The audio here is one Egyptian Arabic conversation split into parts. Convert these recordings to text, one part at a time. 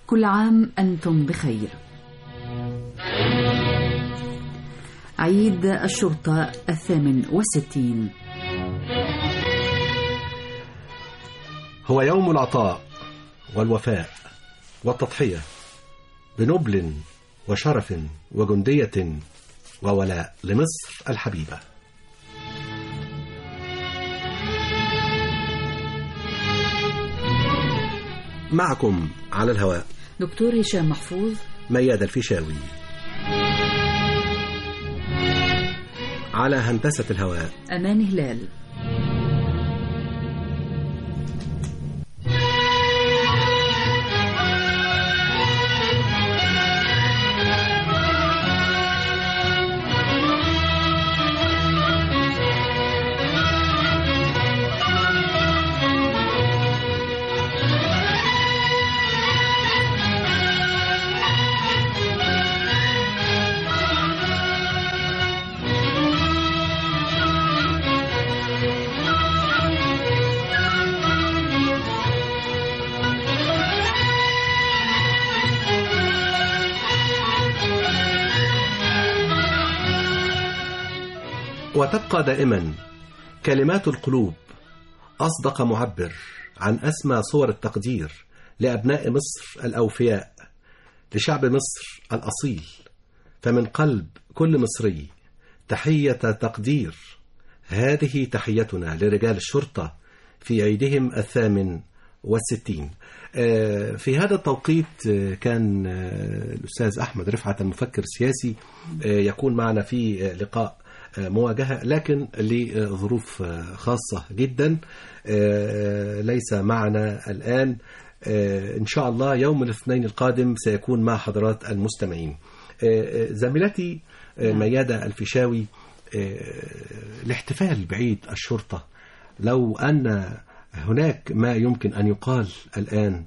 كل عام أنتم بخير عيد الشرطة الثامن والستين هو يوم العطاء والوفاء والتضحية بنبل وشرف وجندية وولاء لمصر الحبيبة معكم على الهواء دكتور هشام محفوظ مياد الفيشاوي على هندسة الهواء أمان هلال وتبقى دائما كلمات القلوب أصدق معبر عن أسمى صور التقدير لأبناء مصر الأوفياء لشعب مصر الأصيل فمن قلب كل مصري تحية تقدير هذه تحيتنا لرجال الشرطة في عيدهم الثامن والستين آه، في هذا التوقيت آه، كان آه، الأستاذ أحمد رفعت المفكر السياسي يكون معنا في لقاء مواجهة لكن لظروف خاصة جدا ليس معنا الآن إن شاء الله يوم الاثنين القادم سيكون مع حضرات المستمعين زميلتي ميادة الفيشاوي الاحتفال بعيد الشرطة لو أن هناك ما يمكن أن يقال الآن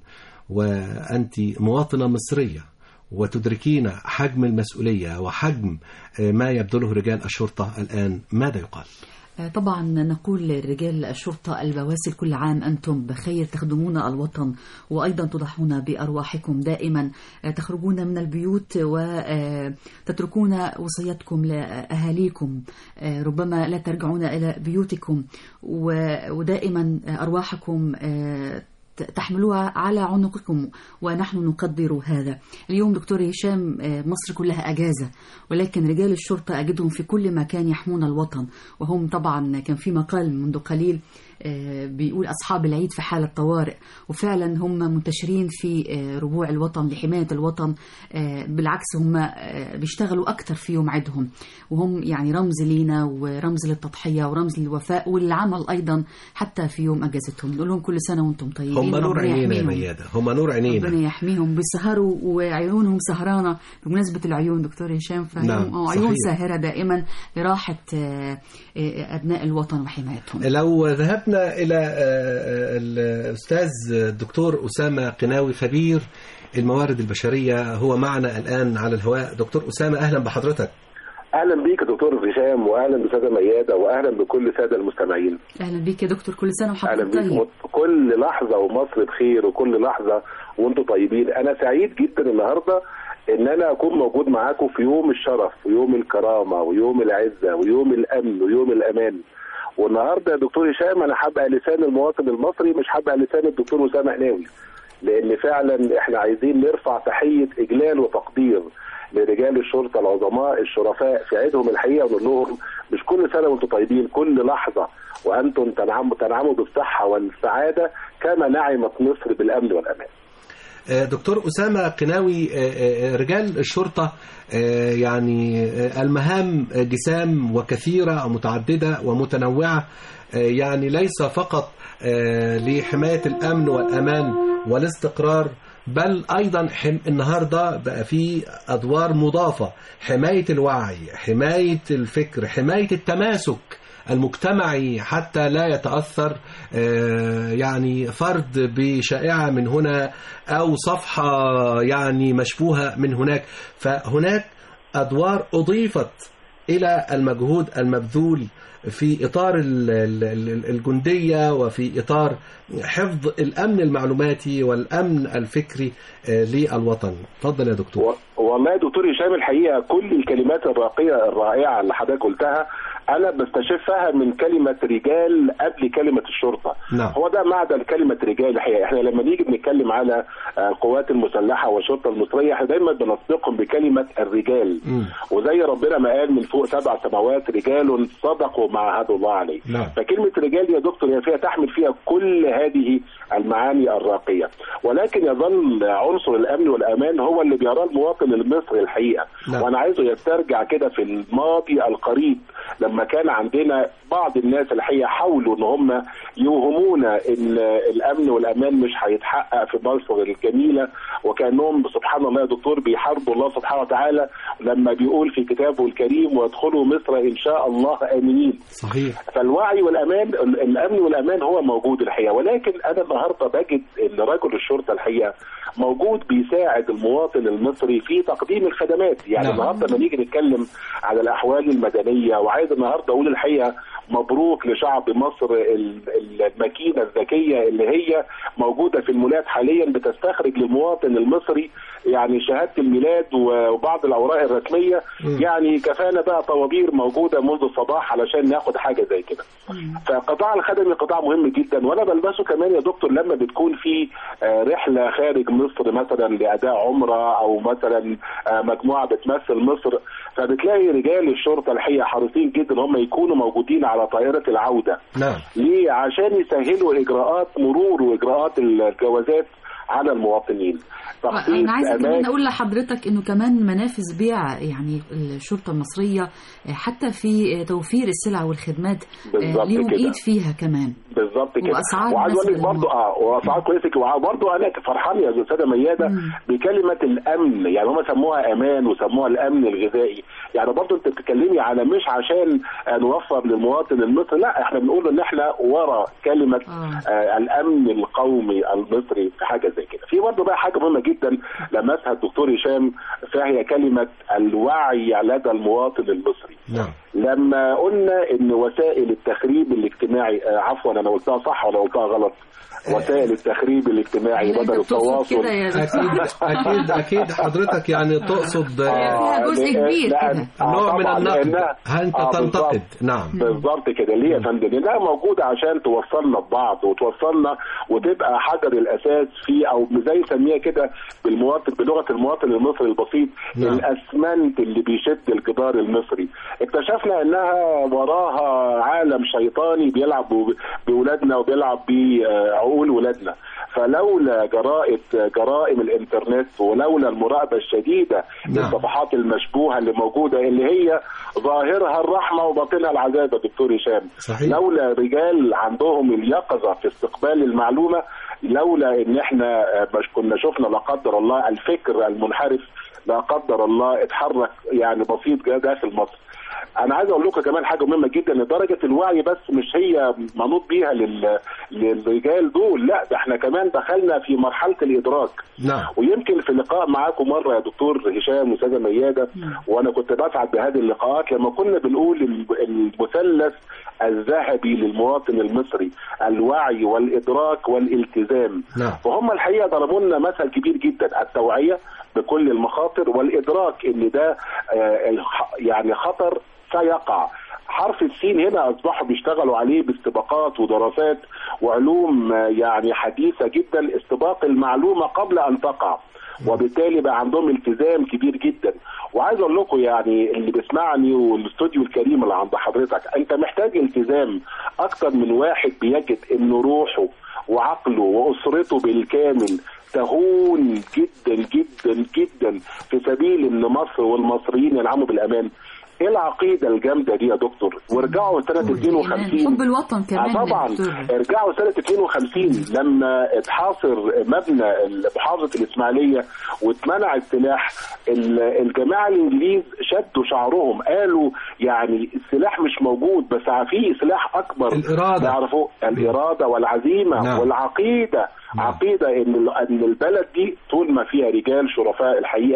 وأنت مواطنة مصرية وتدركين حجم المسؤولية وحجم ما يبذله رجال الشرطة الآن ماذا يقال؟ طبعا نقول لرجال الشرطة البواسل كل عام أنتم بخير تخدمون الوطن وأيضا تضحون بأرواحكم دائما تخرجون من البيوت وتتركون وصيتكم لأهاليكم ربما لا ترجعون إلى بيوتكم ودائما أرواحكم تحملوها على عنقكم ونحن نقدر هذا اليوم دكتور هشام مصر كلها أجازة ولكن رجال الشرطة أجدهم في كل مكان يحمون الوطن وهم طبعا كان في مقال منذ قليل بيقول أصحاب العيد في حالة طوارئ وفعلا هم منتشرين في ربوع الوطن لحماية الوطن بالعكس هم بيشتغلوا أكتر في يوم عيدهم وهم يعني رمز لينا ورمز للتضحية ورمز للوفاء والعمل أيضا حتى في يوم أجازتهم نقول لهم كل سنة وأنتم طيبين هم نور عينينا يا ميادة هم نور عينينا ربنا يحميهم بيسهروا وعيونهم سهرانة بمناسبة العيون دكتور هشام فهم نعم، عيون صحيح. ساهرة دائما لراحة أبناء الوطن وحمايتهم لو ذهبنا إلى آه، الأستاذ الدكتور أسامة قناوي خبير الموارد البشرية هو معنا الآن على الهواء دكتور أسامة أهلا بحضرتك اهلا بيك يا دكتور هشام واهلا بساده مياده واهلا بكل الساده المستمعين أهلا بيك يا دكتور كل سنة اهلا وحضرتك بيك طيب كل لحظه ومصر بخير وكل لحظه وانتم طيبين انا سعيد جدا النهارده ان انا اكون موجود معاكم في يوم الشرف ويوم الكرامه ويوم العزه ويوم الامن ويوم الامان والنهارده يا دكتور هشام انا هبقى لسان المواطن المصري مش هبقى لسان الدكتور اسامه قناوي لان فعلا احنا عايزين نرفع تحيه اجلال وتقدير لرجال الشرطه العظماء الشرفاء في عيدهم الحقيقه ونقول لهم مش كل سنه وانتم طيبين كل لحظه وانتم تنعموا تنعموا بالصحه والسعاده كما نعمت مصر بالامن والامان. آه، دكتور أسامة قناوي آه، آه، رجال الشرطة آه، يعني آه، المهام جسام وكثيرة ومتعددة ومتنوعة آه، يعني ليس فقط آه، لحماية الأمن والأمان والاستقرار بل أيضا حم النهاردة بقى في أدوار مضافة حماية الوعي حماية الفكر حماية التماسك المجتمعي حتى لا يتأثر آه، يعني فرد بشائعة من هنا أو صفحة يعني مشبوهة من هناك فهناك أدوار أضيفت إلى المجهود المبذول في إطار ال- ال- ال- الجندية وفي إطار حفظ الأمن المعلوماتي والأمن الفكري آه، للوطن تفضل يا دكتور و- والله يا دكتور هشام الحقيقه كل الكلمات الراقيه الرائعه اللي حضرتك قلتها انا بستشفها من كلمه رجال قبل كلمه الشرطه نعم. هو ده معدن كلمه رجال الحقيقه احنا لما نيجي بنتكلم على آه، القوات المسلحه والشرطه المصريه احنا دايما بنسبقهم بكلمه الرجال مم. وزي ربنا ما قال من فوق سبع سماوات رجال صدقوا ما عهدوا الله عليه نعم. فكلمة رجال يا دكتور هي فيها تحمل فيها كل هذه المعاني الراقية ولكن يظل عنصر الأمن والأمان هو اللي بيراه المواطن المصري الحقيقة نعم. وأنا عايزه يسترجع كده في الماضي القريب لما كان عندنا بعض الناس الحقيقة حاولوا إن هم يوهمونا إن الأمن والأمان مش هيتحقق في مصر الجميلة وكأنهم سبحان الله يا دكتور بيحاربوا الله سبحانه وتعالى لما بيقول في كتابه الكريم وادخلوا مصر إن شاء الله آمنين صحيح فالوعي والامان ال- الامن والامان هو موجود الحقيقه ولكن انا النهارده بجد ان رجل الشرطه الحقيقه موجود بيساعد المواطن المصري في تقديم الخدمات يعني نعم. النهارده لما نيجي نتكلم على الاحوال المدنيه وعايز النهارده اقول الحقيقه مبروك لشعب مصر ال- ال- الماكينه الذكيه اللي هي موجوده في المولات حاليا بتستخرج للمواطن المصري يعني شهاده الميلاد وبعض الاوراق الرسميه مم. يعني كفانا بقى طوابير موجوده منذ الصباح علشان ناخد حاجه زي كده فقطاع الخدمي قطاع مهم جدا وانا بلبسه كمان يا دكتور لما بتكون في آه، رحله خارج مصر مثلا لاداء عمره او مثلا آه، مجموعه بتمثل مصر فبتلاقي رجال الشرطه الحقيقه حريصين جدا هم يكونوا موجودين على طائره العوده نعم ليه عشان يسهلوا اجراءات مرور واجراءات الجوازات على المواطنين تخطيط انا عايزه كمان أماكن- اقول لحضرتك انه كمان منافذ بيع يعني الشرطه المصريه حتى في توفير السلع والخدمات بالظبط ليهم كده. ايد فيها كمان بالظبط كده وأسعار وعايز اقول لك مثلاً. برضه اه واسعار كويسه كده وبرضه انا فرحان يا استاذه مياده مم. بكلمه الامن يعني هم سموها امان وسموها الامن الغذائي يعني برضه انت بتتكلمي على مش عشان آه، نوفر للمواطن المصري لا احنا بنقول ان احنا ورا كلمه آه. آه الامن القومي المصري في حاجه زي كده في برضه بقى حاجه مهمه جدا لمسها الدكتور هشام فهي كلمه الوعي لدى المواطن المصري نعم لما قلنا ان وسائل التخريب الاجتماعي آه عفوا انا قلتها صح ولا قلتها غلط وسائل التخريب الاجتماعي لا، بدل أنت بتقصد التواصل كده يا دكتور. اكيد اكيد اكيد حضرتك يعني تقصد آه، فيها جزء لأن- كبير لأن- كده. آه، نوع من طبعاً، النقد لأنها- انت آه، تنتقد بالظبط. نعم بالظبط كده ليه يا فندم لانها موجوده عشان توصلنا ببعض وتوصلنا وتبقى حجر الاساس في او زي نسميها كده بالمواطن بلغه المواطن المصري البسيط نعم. الاسمنت اللي بيشد الجدار المصري اكتشفنا انها وراها عالم شيطاني بيلعب ب- باولادنا وبيلعب بعقول ولادنا فلولا جرائم جرائم الانترنت ولولا المراقبه الشديده نعم. للصفحات المشبوهه اللي موجوده اللي هي ظاهرها الرحمه وباطنها العذاب يا دكتور هشام صحيح. لولا رجال عندهم اليقظه في استقبال المعلومه لولا ان احنا آه، مش كنا شفنا لا قدر الله الفكر المنحرف لا قدر الله اتحرك يعني بسيط جدا داخل مصر انا عايز اقول لكم كمان حاجه مهمه جدا ان درجه الوعي بس مش هي منوط بيها لل... للرجال دول لا ده احنا كمان دخلنا في مرحله الادراك نعم ويمكن في لقاء معاكم مره يا دكتور هشام واستاذه مياده وانا كنت بسعد بهذه اللقاءات لما كنا بنقول الم- المثلث الذهبي للمواطن المصري الوعي والادراك والالتزام نعم. وهم الحقيقه ضربوا لنا مثل كبير جدا التوعيه بكل المخاطر والادراك ان ده آه، الخ- يعني خطر سيقع حرف السين هنا اصبحوا بيشتغلوا عليه باستباقات ودراسات وعلوم آه، يعني حديثه جدا استباق المعلومه قبل ان تقع وبالتالي بقى عندهم التزام كبير جدا وعايز اقول لكم يعني اللي بيسمعني والاستوديو الكريم اللي عند حضرتك انت محتاج التزام اكتر من واحد بيجد ان روحه وعقله واسرته بالكامل تهون جدا جدا جدا في سبيل ان مصر والمصريين ينعموا بالامان ايه العقيده الجامده دي يا دكتور وارجعوا سنه 52 حب الوطن كمان آه طبعا يا دكتور. ارجعوا سنه 52 لما اتحاصر مبنى محافظه الاسماعيليه واتمنع السلاح ال- الجماعه الانجليز شدوا شعرهم قالوا يعني السلاح مش موجود بس في سلاح اكبر الإرادة. يعرفوا الاراده والعزيمه نعم. والعقيده نعم. عقيده ان ال- ان البلد دي طول ما فيها رجال شرفاء الحقيقه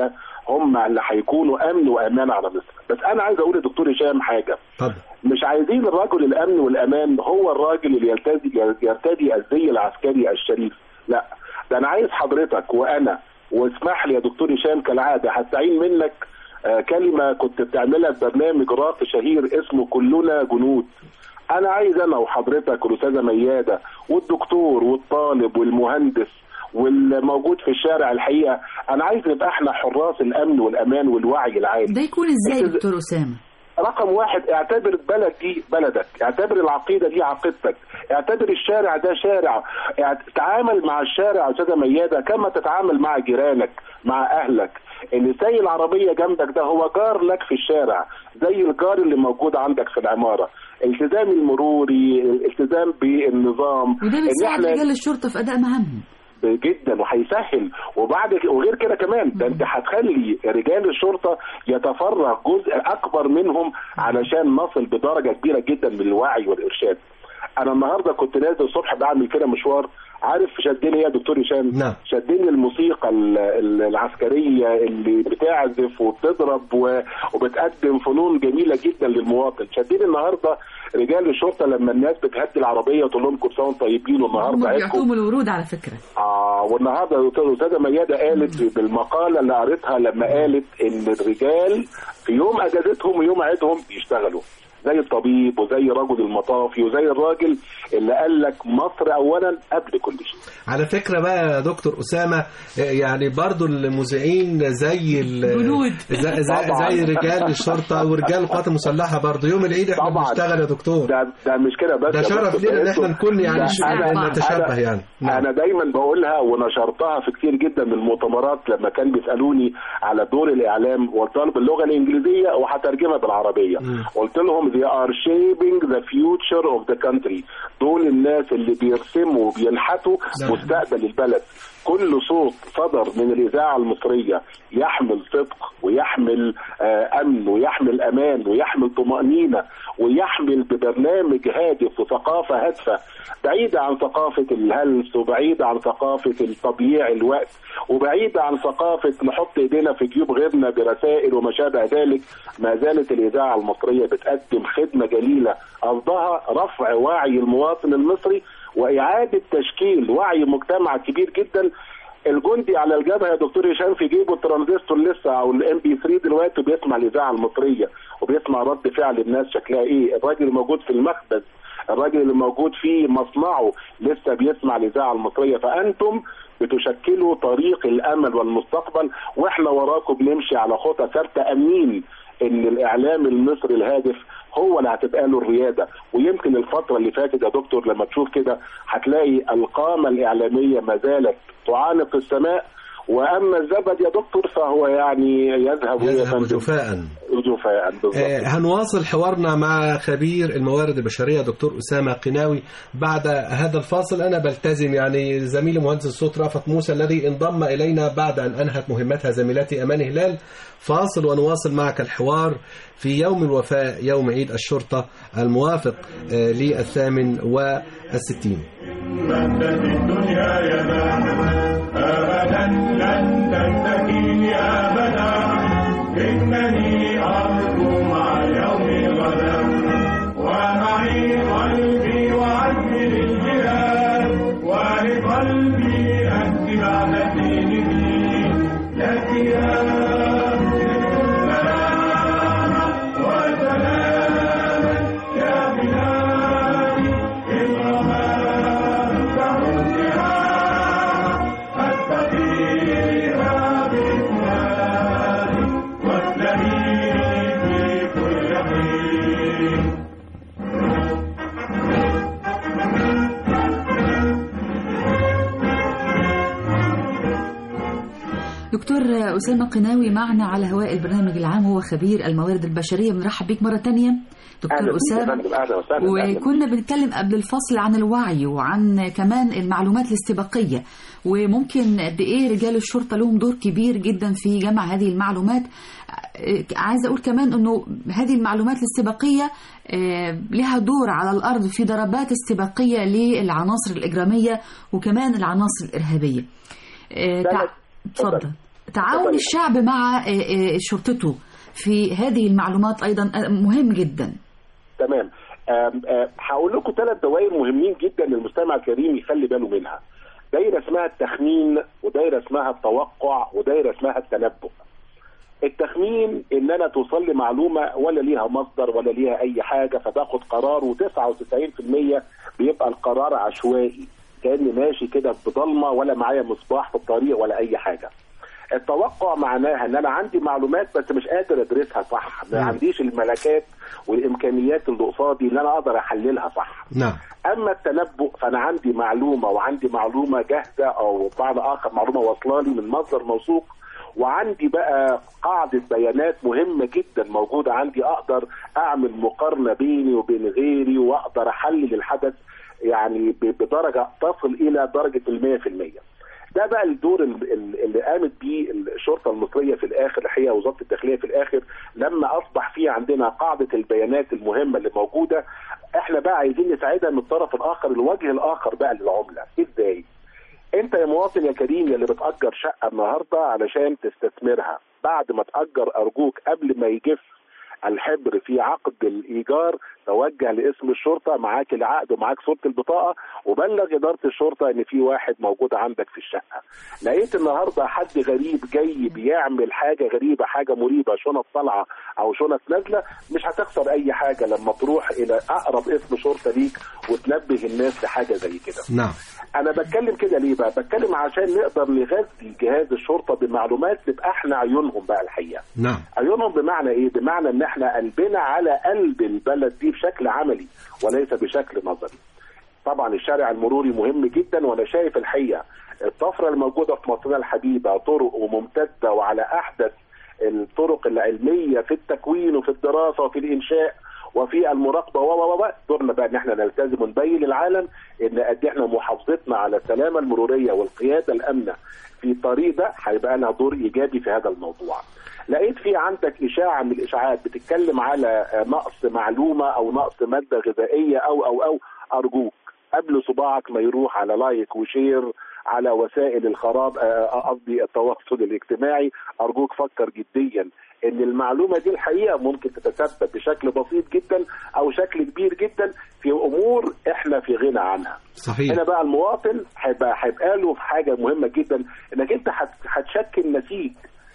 هم اللي هيكونوا امن وامان على مصر بس انا عايز اقول لدكتور هشام حاجه اتفضل مش عايزين الرجل الامن والامان هو الراجل اللي يرتدي يرتدي الزي العسكري الشريف لا ده انا عايز حضرتك وانا واسمح لي يا دكتور هشام كالعاده هستعين منك آه، كلمه كنت بتعملها في برنامج راقي شهير اسمه كلنا جنود انا عايز انا وحضرتك والاستاذه مياده والدكتور والطالب والمهندس والموجود في الشارع الحقيقه انا عايز نبقى احنا حراس الامن والامان والوعي العام ده يكون ازاي أنت- دكتور اسامه رقم واحد اعتبر البلد دي بلدك اعتبر العقيدة دي عقيدتك اعتبر الشارع ده شارع اعت- تعامل مع الشارع يا استاذة ميادة كما تتعامل مع جيرانك مع اهلك اللي سايق العربية جنبك ده هو جار لك في الشارع زي الجار اللي موجود عندك في العمارة التزام المروري الالتزام بالنظام وده إن بيساعد إحنا- رجال الشرطه في اداء مهامهم جدا وهيسهل وبعد ك- وغير كده كمان ده انت هتخلي رجال الشرطه يتفرغ جزء اكبر منهم علشان نصل بدرجه كبيره جدا من الوعي والارشاد. انا النهارده كنت نازل الصبح بعمل كده مشوار عارف شدني ايه يا دكتور هشام؟ نعم. شدني الموسيقى ال- ال- العسكريه اللي بتعزف وبتضرب و- وبتقدم فنون جميله جدا للمواطن، شدني النهارده رجال الشرطه لما الناس بتهدي العربيه وتقول لهم كل سنه وانتم طيبين هم والنهارده عيدكم بيعطوهم الورود على فكره اه والنهارده الاستاذه مياده قالت بالمقاله اللي قريتها لما قالت ان الرجال في يوم اجازتهم ويوم عيدهم بيشتغلوا زي الطبيب وزي رجل المطافي وزي الراجل اللي قال لك مصر اولا قبل كل شيء على فكرة بقى يا دكتور أسامة يعني برضو المذيعين زي ال- جنود. زي, زي, طبعاً. زي رجال الشرطة ورجال القوات المسلحة برضو يوم العيد احنا طبعاً. بنشتغل يا دكتور ده ده مش كده بس ده يا شرف دكتور، لينا ان ده احنا نكون يعني ده ش- أنا- نتشبه أنا- يعني نعم. انا دايما بقولها ونشرتها في كتير جدا من المؤتمرات لما كان بيسالوني على دور الاعلام وطالب باللغه الانجليزيه وهترجمها بالعربيه مم. قلت لهم they are shaping the future of the country دول الناس اللي بيرسموا وبينحتوا نعم. مستقبل البلد كل صوت صدر من الاذاعه المصريه يحمل صدق ويحمل آه امن ويحمل امان ويحمل طمانينه ويحمل ببرنامج هادف وثقافه هادفه بعيده عن ثقافه الهلس وبعيده عن ثقافه التضييع الوقت وبعيده عن ثقافه نحط ايدينا في جيوب غيرنا برسائل وما شابه ذلك ما زالت الاذاعه المصريه بتقدم خدمه جليله قصدها رفع وعي المواطن المصري واعاده تشكيل وعي مجتمع كبير جدا الجندي على الجبهه يا دكتور هشام في جيبه الترانزستور لسه او الام بي 3 دلوقتي بيسمع الاذاعه المصريه وبيسمع رد فعل الناس شكلها ايه الراجل الموجود في المخبز الراجل اللي موجود في مصنعه لسه بيسمع الاذاعه المصريه فانتم بتشكلوا طريق الامل والمستقبل واحنا وراكم بنمشي على خطى ثابته امين ان الاعلام المصري الهادف هو اللي هتبقى له الرياده ويمكن الفتره اللي فاتت يا دكتور لما تشوف كده هتلاقي القامه الاعلاميه ما زالت تعانق السماء واما الزبد يا دكتور فهو يعني يذهب يذهب ويفندم. جفاء جفاء بالظبط آه، هنواصل حوارنا مع خبير الموارد البشرية دكتور أسامة قناوي بعد هذا الفاصل أنا بلتزم يعني زميلي مهندس الصوت رافت موسى الذي انضم إلينا بعد أن أنهت مهمتها زميلتي أمان هلال فاصل ونواصل معك الحوار في يوم الوفاء يوم عيد الشرطة الموافق آه، للثامن والستين مادة الدنيا يدا أبدا لن تنتهي أبدا إنني أرجو مع اليوم غدا ومعي قلبي وعزمي للجهاد ولقلبي أنت بعد دينه لك يا سلام وسلام يا بلادي إنما تحبها أتقيها بفؤادي واسلمي في كل حين دكتور أسامة قناوي معنا على هواء البرنامج العام هو خبير الموارد البشرية بنرحب بيك مرة تانية دكتور اهلا بيك يا أسامة فندم اهلا وسهلا أهلاً. وكنا بنتكلم قبل الفصل عن الوعي وعن كمان المعلومات الاستباقية وممكن قد ايه رجال الشرطة لهم دور كبير جدا في جمع هذه المعلومات آه، عايزة اقول كمان انه هذه المعلومات الاستباقية آه، لها دور على الارض في ضربات استباقية للعناصر الاجرامية وكمان العناصر الارهابية آه، لا، تع- لا، اتفضل تعاون اتفضلي. الشعب مع آه، آه، شرطته في هذه المعلومات أيضا آه، مهم جدا تمام آم، آم، هقول لكم ثلاث دوائر مهمين جدا للمستمع الكريم يخلي باله منها دايره اسمها التخمين ودايره اسمها التوقع ودايره اسمها التنبؤ التخمين ان انا توصل لي معلومه ولا ليها مصدر ولا ليها اي حاجه فباخد قرار و99% بيبقى القرار عشوائي كاني ماشي كده بضلمه ولا معايا مصباح في الطريق ولا اي حاجه التوقع معناها ان انا عندي معلومات بس مش قادر ادرسها صح ما مم. عنديش الملكات والامكانيات اللي قصادي اللي انا اقدر احللها صح نعم اما التنبؤ فانا عندي معلومه وعندي معلومه جاهزه او بعض اخر معلومه واصله لي من مصدر موثوق وعندي بقى قاعده بيانات مهمه جدا موجوده عندي اقدر اعمل مقارنه بيني وبين غيري واقدر احلل الحدث يعني ب- بدرجه تصل الى درجه المية في المية ده بقى الدور ال- ال- اللي قامت بيه الشرطه المصريه في الاخر الحقيقه وزاره الداخليه في الاخر لما اصبح في عندنا قاعده البيانات المهمه اللي موجوده احنا بقى عايزين نساعدها من الطرف الاخر الوجه الاخر بقى للعمله ازاي؟ انت يا مواطن يا كريم يا اللي بتأجر شقة النهاردة علشان تستثمرها بعد ما تأجر أرجوك قبل ما يجف الحبر في عقد الإيجار توجه لاسم الشرطة معاك العقد ومعاك صورة البطاقة وبلغ إدارة الشرطة إن في واحد موجود عندك في الشقة لقيت النهاردة حد غريب جاي بيعمل حاجة غريبة حاجة مريبة شنط طالعة أو شنط نازلة مش هتخسر أي حاجة لما تروح إلى أقرب اسم شرطة ليك وتنبه الناس لحاجة زي كده نعم انا بتكلم كده ليه بقى بتكلم عشان نقدر نغذي جهاز الشرطه بمعلومات نبقى احنا عيونهم بقى الحقيقه نعم عيونهم بمعنى ايه بمعنى ان احنا قلبنا على قلب البلد دي بشكل عملي وليس بشكل نظري طبعا الشارع المروري مهم جدا وانا شايف الحقيقه الطفره الموجوده في مصرنا الحبيبه طرق وممتده وعلى احدث الطرق العلميه في التكوين وفي الدراسه وفي الانشاء وفي المراقبه و و و دورنا بقى ان احنا نلتزم ونبين للعالم ان قد احنا محافظتنا على السلامه المروريه والقياده الامنه في الطريق ده هيبقى لها دور ايجابي في هذا الموضوع. لقيت في عندك اشاعه من الاشاعات بتتكلم على نقص معلومه او نقص ماده غذائيه او او او ارجوك قبل صباعك ما يروح على لايك وشير على وسائل الخراب قصدي التواصل الاجتماعي ارجوك فكر جديا ان المعلومه دي الحقيقه ممكن تتسبب بشكل بسيط جدا او شكل كبير جدا في امور احنا في غنى عنها. صحيح هنا بقى المواطن هيبقى هيبقى له في حاجه مهمه جدا انك انت هتشكل نسيج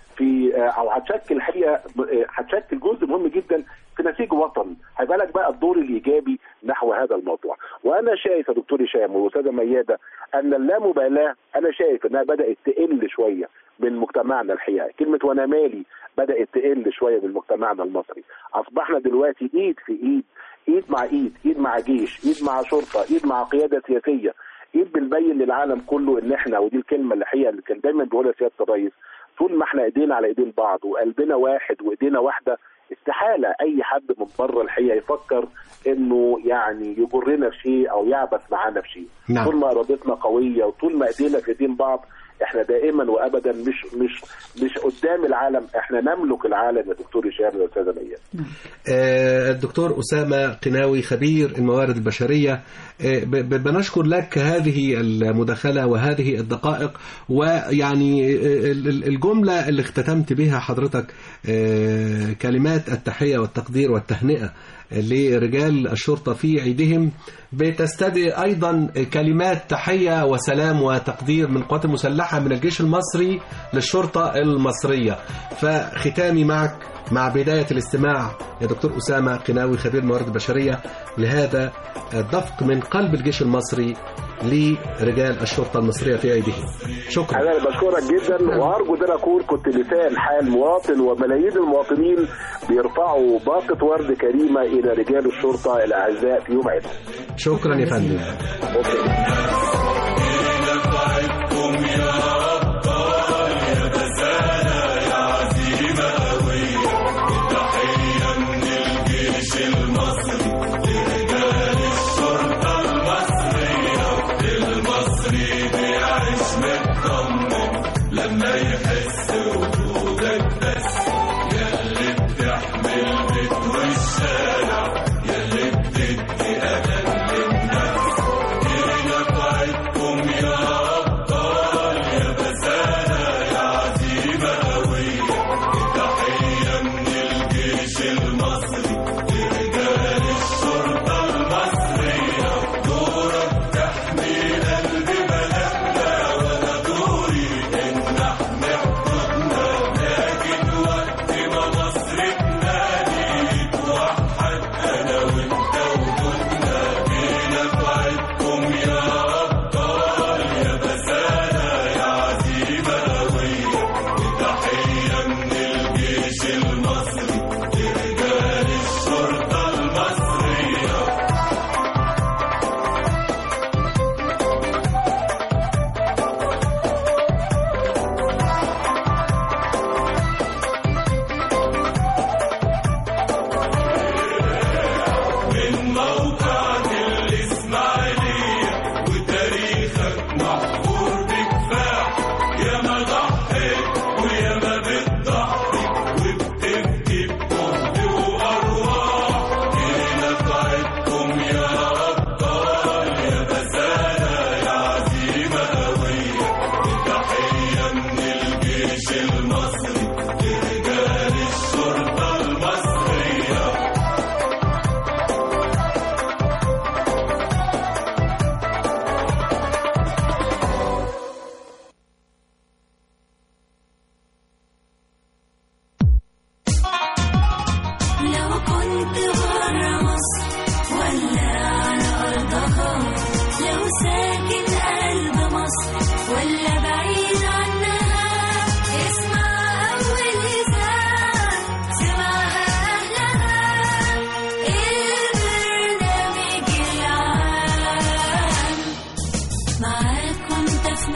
في او هتشكل الحقيقه هتشكل جزء مهم جدا في نسيج وطن هيبقى لك بقى الدور الايجابي نحو هذا الموضوع وانا شايف يا دكتور هشام واستاذه مياده ان اللامبالاه انا شايف انها بدات تقل شويه من مجتمعنا الحقيقه كلمه وانا مالي بدات تقل شويه من مجتمعنا المصري اصبحنا دلوقتي ايد في ايد ايد مع ايد ايد مع جيش ايد مع شرطه ايد مع قياده سياسيه ايد بنبين للعالم كله ان احنا ودي الكلمه اللي الحقيقه اللي كان دايما بيقولها سياده الرئيس طول ما احنا ايدينا على ايدين بعض وقلبنا واحد وايدينا واحده استحاله اي حد من بره الحقيقه يفكر انه يعني يجرنا في شيء او يعبث معانا في شيء نعم. طول ما ارادتنا قويه وطول ما ايدينا في ايدين بعض احنا دائما وابدا مش مش مش قدام العالم احنا نملك العالم يا دكتور هشام يا استاذه مياد آه، الدكتور أسامة قناوي خبير الموارد البشرية آه، ب- ب- بنشكر لك هذه المداخلة وهذه الدقائق ويعني آه، ال- ال- الجملة اللي اختتمت بها حضرتك آه، كلمات التحية والتقدير والتهنئة لرجال الشرطة في عيدهم بتستدعي أيضا كلمات تحية وسلام وتقدير من القوات المسلحة من الجيش المصري للشرطة المصرية فختامي معك مع بداية الاستماع يا دكتور أسامة قناوي خبير موارد البشرية لهذا الدفق من قلب الجيش المصري لرجال الشرطة المصرية في عيدهم شكرا انا بشكرك جدا وارجو ان انا اكون كنت لسان حال مواطن وملايين المواطنين بيرفعوا باقه ورد كريمه الى رجال الشرطه الاعزاء في يوم عيدهم شكرا يا فندم يلي بتدي أمان للناس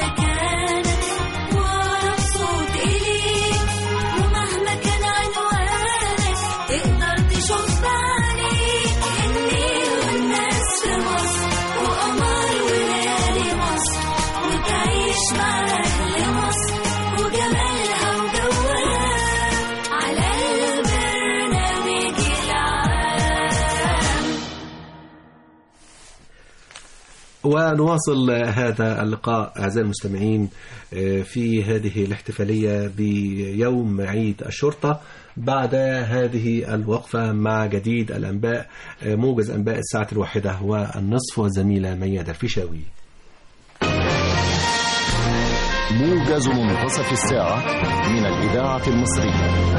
مكانك وأقرب صوت إليك ومهما كان عنوانك تقدر تشوف بعينيك النيل والناس في مصر وقمر وليالي مصر وتعيش مع أهل مصر وجمالها وجوها على البرنامج العام ونواصل هذا اللقاء أعزائي المستمعين في هذه الاحتفالية بيوم عيد الشرطة بعد هذه الوقفة مع جديد الأنباء موجز أنباء الساعة الواحدة والنصف والزميلة ميادة الفيشاوي موجز منتصف الساعة من الإذاعة المصرية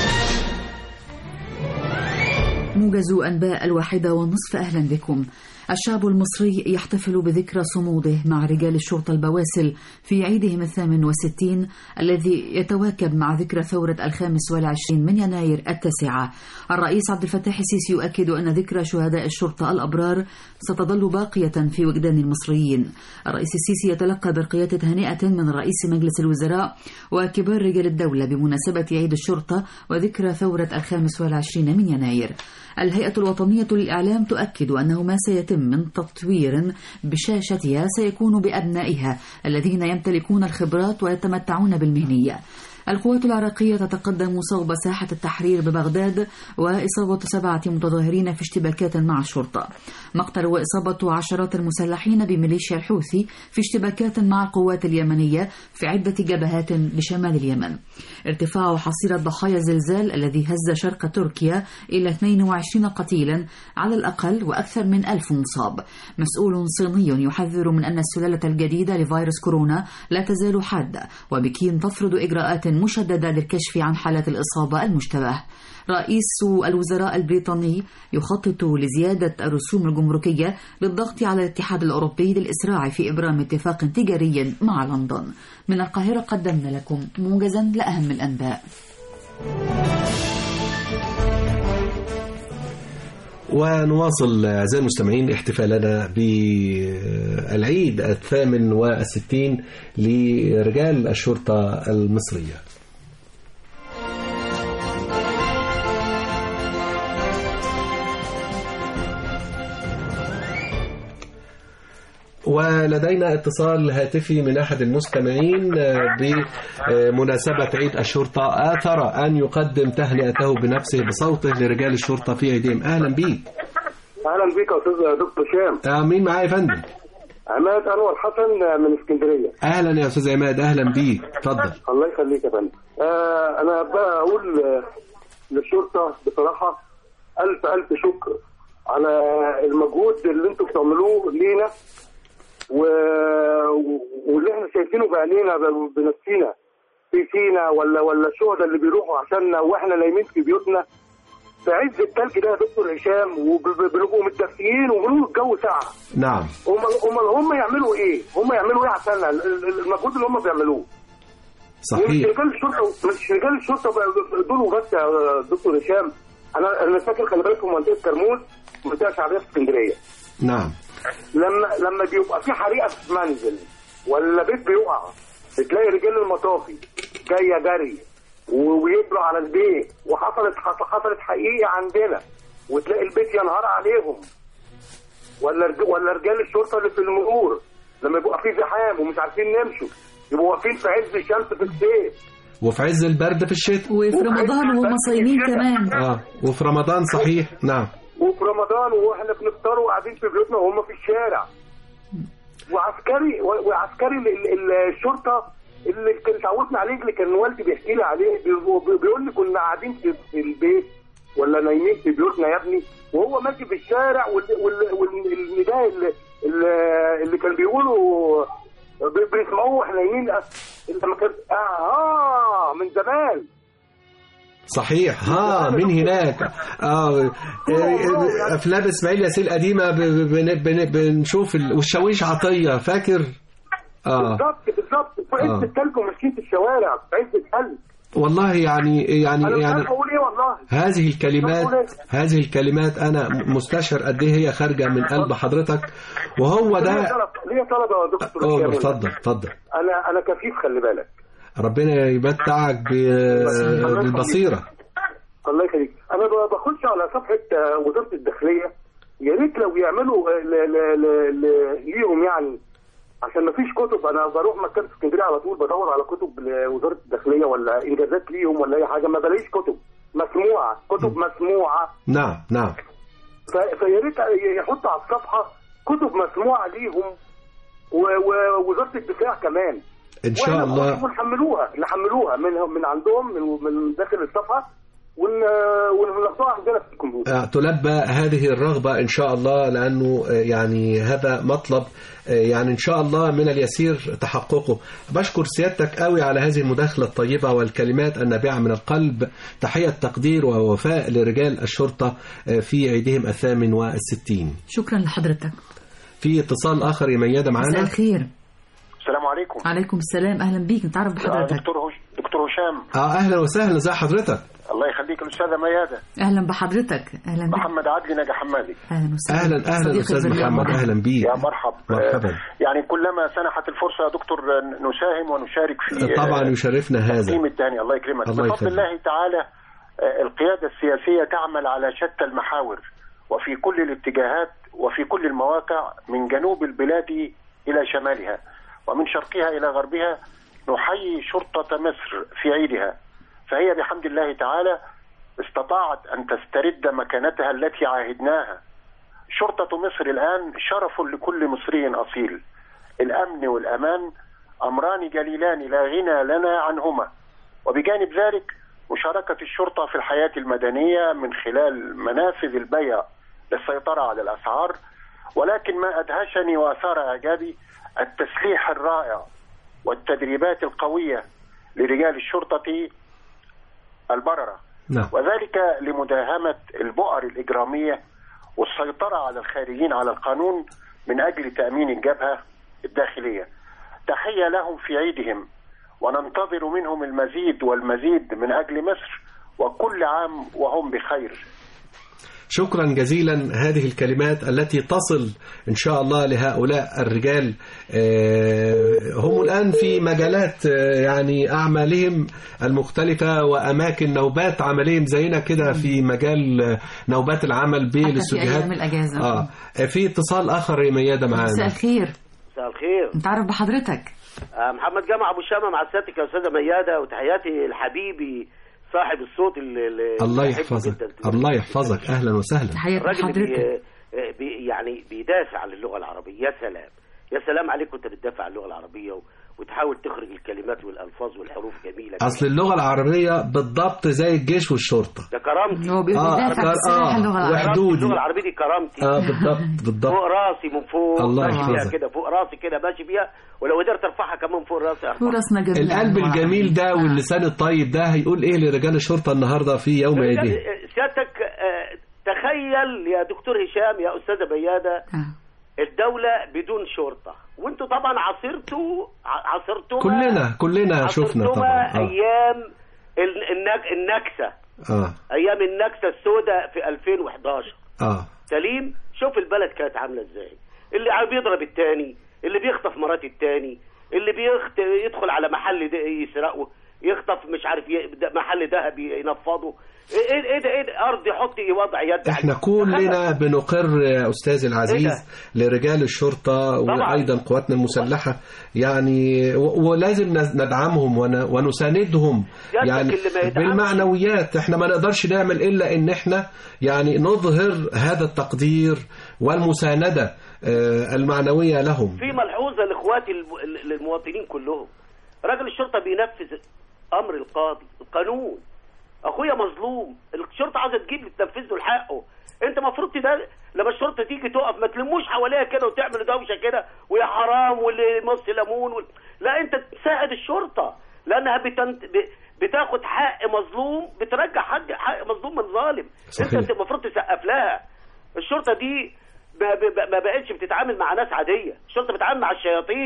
موجز أنباء الواحدة والنصف أهلا بكم الشعب المصري يحتفل بذكرى صموده مع رجال الشرطة البواسل في عيدهم الثامن والستين الذي يتواكب مع ذكرى ثورة الخامس والعشرين من يناير التاسعة الرئيس عبد الفتاح السيسي يؤكد أن ذكرى شهداء الشرطة الأبرار ستظل باقية في وجدان المصريين الرئيس السيسي يتلقى برقية تهنئة من رئيس مجلس الوزراء وكبار رجال الدولة بمناسبة عيد الشرطة وذكرى ثورة الخامس والعشرين من يناير الهيئة الوطنية للإعلام تؤكد أنه ما سيتم من تطوير بشاشتها سيكون بأبنائها الذين يمتلكون الخبرات ويتمتعون بالمهنية القوات العراقية تتقدم صوب ساحة التحرير ببغداد وإصابة سبعة متظاهرين في اشتباكات مع الشرطة مقتل وإصابة عشرات المسلحين بميليشيا الحوثي في اشتباكات مع القوات اليمنية في عدة جبهات بشمال اليمن ارتفاع حصيلة ضحايا الزلزال الذي هز شرق تركيا إلى 22 قتيلا على الأقل وأكثر من ألف مصاب مسؤول صيني يحذر من أن السلالة الجديدة لفيروس كورونا لا تزال حادة وبكين تفرض إجراءات مشددة للكشف عن حالات الإصابة المشتبه رئيس الوزراء البريطاني يخطط لزيادة الرسوم الجمركية للضغط على الاتحاد الأوروبي للإسراع في إبرام اتفاق تجاري مع لندن من القاهرة قدمنا لكم موجزا لأهم الأنباء ونواصل أعزائي المستمعين احتفالنا بالعيد الثامن والستين لرجال الشرطة المصرية ولدينا اتصال هاتفي من أحد المستمعين بمناسبة عيد الشرطة آثر أن يقدم تهنئته بنفسه بصوته لرجال الشرطة في عيدهم أهلا بيك اهلا بيك يا استاذ دكتور شام آه، مين معايا يا فندم عماد انور حسن من اسكندريه أهلا يا أستاذ عماد أهلا بيك اتفضل الله يخليك يا فندم آه انا بقى اقول آه، للشرطه بصراحه الف الف شكر على المجهود اللي انتم بتعملوه لينا و... و- واللي احنا شايفينه بعينينا ب- بنفسينا في سينا ولا ولا الشهداء اللي بيروحوا عشاننا واحنا نايمين في بيوتنا في عز التلج ده يا دكتور هشام وبنبقوا متدفيين وبنقول الجو ساقع نعم هم هم هم يعملوا ايه؟ هم يعملوا ايه عشاننا؟ ال- ال- المجهود اللي هم بيعملوه مش صحيح رجال الشرطه مش رجال الشرطه بقى- دول وبس يا دكتور هشام انا انا فاكر خلي بالك في منطقه كرموز منطقه شعبيه في اسكندريه نعم لما لما بيبقى في حريقه في منزل ولا بيت بيقع بتلاقي رجال المطافي جايه جري و- ويجروا على البيت وحصلت حص- حصلت حقيقه عندنا وتلاقي البيت ينهار عليهم ولا رج- ولا رجال الشرطه اللي في المرور لما يبقى في زحام ومش عارفين نمشوا يبقوا واقفين في عز الشمس في الصيف وفي عز البرد في الشتاء وفي رمضان وهم صايمين كمان اه وفي رمضان صحيح نعم وفي رمضان واحنا بنفطر وقاعدين في بيوتنا وهم في الشارع وعسكري و- وعسكري ال- ال- الشرطه اللي كان اتعودنا عليه اللي كان والدي بيحكي لي عليه بي- بيقول لي كنا قاعدين في في البيت ولا نايمين في بيوتنا يا ابني وهو ماشي في الشارع وال- وال- والنداء اللي, اللي- اللي كان بيقولوا ب- بنسمعوه واحنا نايمين لما كان اه من زمان صحيح ها من هناك اه آه، افلام اسماعيل ياسين القديمه ب- ب- بن- بن- بنشوف ال- والشاويش عطيه فاكر اه بالظبط بالظبط في عز آه. التلج وماشيين في الشوارع في عز التلج والله يعني يعني انا مش يعني عارف اقول ايه والله هذه الكلمات طب قول هذه الكلمات انا مستشعر قد ايه هي خارجه من قلب حضرتك وهو ليه ده طلب ليه طلب يا دكتور أوه، كامل؟ اتفضل اتفضل انا انا كفيف خلي بالك ربنا يمتعك ب- بالبصيره الله يخليك انا ب- بخش على صفحه آه، وزاره الداخليه يا ريت لو يعملوا آه، ل- ل- ل- ل- ليهم يعني عشان ما فيش كتب انا بروح مكتبه اسكندريه على طول بدور على كتب لوزاره الداخليه ولا انجازات ليهم ولا اي حاجه ما بلاقيش كتب مسموعه كتب مسموعه نعم نعم ف- فيا ريت يحط على الصفحه كتب مسموعه ليهم و- ووزاره الدفاع كمان ان شاء وإحنا الله نخش ونحملوها نحملوها من من عندهم من من داخل الصفحه ون وناخدوها عندنا في الكمبيوتر آه، تلبى هذه الرغبة إن شاء الله لأنه آه، يعني هذا مطلب آه، يعني إن شاء الله من اليسير تحققه بشكر سيادتك قوي على هذه المداخلة الطيبة والكلمات النابعة من القلب تحية تقدير ووفاء لرجال الشرطة آه، في عيدهم الثامن والستين شكرا لحضرتك في اتصال آخر يا ميادة مساء معانا الخير السلام عليكم عليكم السلام اهلا بيك نتعرف آه، بحضرتك دكتور هش... دكتور هشام آه أهلا وسهلا ازي حضرتك الله يخليك الاستاذه مياده اهلا بحضرتك اهلا بيك محمد عدلي نجا حمادي اهلا وسهلا أهلا أهلا صديقي أستاذ البرنامج. محمد أهلا بيك يا مرحب مرحبا. آه، يعني كلما سنحت الفرصه يا دكتور آه، نساهم ونشارك في طبعا آه، يشرفنا هذا تقديم الثاني الله يكرمك الله بفضل يخليك. الله تعالى آه، القياده السياسيه تعمل على شتى المحاور وفي كل الاتجاهات وفي كل المواقع من جنوب البلاد الى شمالها ومن شرقها الى غربها نحيي شرطه مصر في عيدها فهي بحمد الله تعالى استطاعت ان تسترد مكانتها التي عاهدناها شرطه مصر الان شرف لكل مصري اصيل الامن والامان امران جليلان لا غنى لنا عنهما وبجانب ذلك مشاركة الشرطة في الحياة المدنية من خلال منافذ البيع للسيطرة على الأسعار ولكن ما أدهشني وأثار إعجابي التسليح الرائع والتدريبات القوية لرجال الشرطة البررة نعم وذلك لمداهمة البؤر الإجرامية والسيطرة على الخارجين على القانون من أجل تأمين الجبهة الداخلية تحية لهم في عيدهم وننتظر منهم المزيد والمزيد من أجل مصر وكل عام وهم بخير شكرا جزيلا هذه الكلمات التي تصل إن شاء الله لهؤلاء الرجال آه، هم الآن في مجالات آه، يعني أعمالهم المختلفة وأماكن نوبات عملهم زينا كده في مجال آه، نوبات العمل حتى في بالاستوديوهات ايام الاجازه آه في اتصال آخر يا ميادة مساء معانا الخير مساء الخير نتعرف بحضرتك آه، محمد جامع ابو شامه مع سيادتك يا استاذه مياده وتحياتي لحبيبي صاحب الصوت اللي اللي الله بحبه يحفظك جداً. الله يحفظك أهلا وسهلا تحية الراجل اللي لحضرتك بي بي يعني بيدافع عن اللغه العربيه يا سلام يا سلام عليك وانت بتدافع عن اللغه العربيه و... وتحاول تخرج الكلمات والالفاظ والحروف جميله أصل اللغة العربية بالضبط زي الجيش والشرطة ده كرامتي هو بيقول آه، بيدافع كر- بسلاح آه، اللغه العربيه واحد. كرامتي حدودي. اللغه العربيه دي كرامتي آه بالضبط بالضبط فوق راسي من فوق الله ماشي فيها يحفظك. كده فوق راسي كده ماشي فيها ولو قدرت ارفعها كمان فوق راسي ارفعها وراسنا جميل القلب الجميل ده واللسان الطيب ده هيقول ايه لرجال الشرطة النهاردة في يوم عيدهم سيادتك آه، تخيل يا دكتور هشام يا استاذه بياده آه. الدوله بدون شرطه وانتوا طبعا عاصرتوا ع- عاصرتوا كلنا كلنا شفنا طبعا اه, ايام ال- النك- النكسه آه. ايام النكسه السوداء في 2011 آه. سليم شوف البلد كانت عامله ازاي اللي عم بيضرب التاني اللي بيخطف مرات التاني اللي بيخت... يدخل على محل ده يسرقه يخطف مش عارف ي... ده- محل ذهب ينفضه ايه ايه ايه ده ايه ده؟ ارض يحط وضع يد احنا عليه. كلنا بنقر يا استاذ العزيز لرجال الشرطة طبعاً. وايضا قواتنا المسلحة يعني و- ولازم نز- ندعمهم ون- ونساندهم يدك يعني اللي ما يدعمش. بالمعنويات احنا ما نقدرش نعمل الا ان احنا يعني نظهر هذا التقدير والمساندة آه، المعنوية لهم في ملحوظه لاخواتي الم- ال- المواطنين كلهم راجل الشرطه بينفذ امر القاضي القانون اخويا مظلوم الشرطه عايزه تجيب لي تنفذ له حقه انت المفروض تدا لما الشرطه تيجي تقف ما تلموش حواليها كده وتعملوا دوشه كده ويا حرام واللي مص ليمون وال... لا انت تساعد الشرطه لانها بتنت... ب... بتاخد حق مظلوم بترجع حق حق مظلوم من ظالم صحيح. انت المفروض تسقف لها الشرطه دي ما, ب... ما بقتش بتتعامل مع ناس عاديه الشرطه بتتعامل مع الشياطين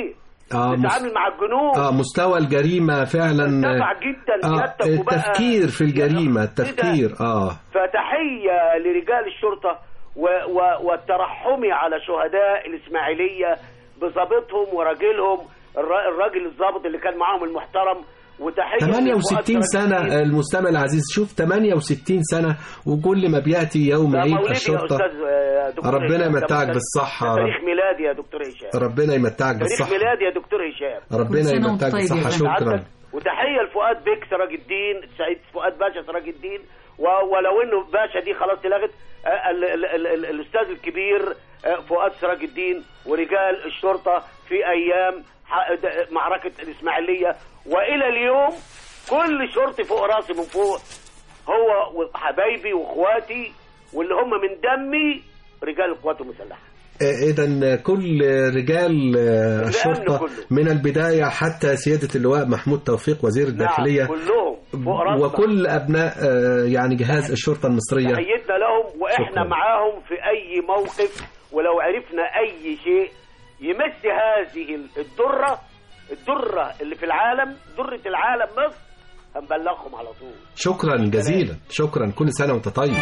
آه، مس- تتعامل مع الجنود اه مستوى الجريمه فعلا ارتفع جدا آه سيادتك وبقى- التفكير في الجريمه إيه ده؟ التفكير اه فتحية لرجال الشرطة و و والترحمي على شهداء الإسماعيلية بضابطهم وراجلهم الر- الراجل الضابط اللي كان معاهم المحترم وتحية 68 لفؤاد سنة سراج الدين. المستمع العزيز شوف 68 سنة وكل ما بيأتي يوم ده عيد مولدي يا الشرطة أستاذ آه، دكتور ربنا هشام. ده يمتعك مولد- بالصحة ده يا تاريخ رب. ميلادي يا دكتور هشام ربنا يمتعك تاريخ بالصحة ميلادي يا دكتور هشام كل ربنا سنة وأنت يمتعك طيب يا بالصحة فندم. شكرا وتحية لفؤاد بيك سراج الدين سعيد فؤاد باشا سراج الدين و- ولو انه باشا دي خلاص اتلغت آه، ال- ال- ال- ال- الاستاذ الكبير آه، فؤاد سراج الدين ورجال الشرطة في ايام ح- د- معركة الاسماعيلية والى اليوم كل شرطي فوق راسي من فوق هو وحبايبي واخواتي واللي هم من دمي رجال القوات المسلحة إذا كل رجال آه، الشرطة كله. من البداية حتى سيادة اللواء محمود توفيق وزير الداخلية نعم كلهم فوق راسنا وكل أبناء آه، يعني جهاز الشرطة المصرية تحيتنا لهم واحنا شكراً. معاهم في اي موقف ولو عرفنا اي شيء يمس هذه الدره الدره اللي في العالم دره العالم مصر هنبلغهم على طول شكرا جزيلا شكرا كل سنة وانت طيب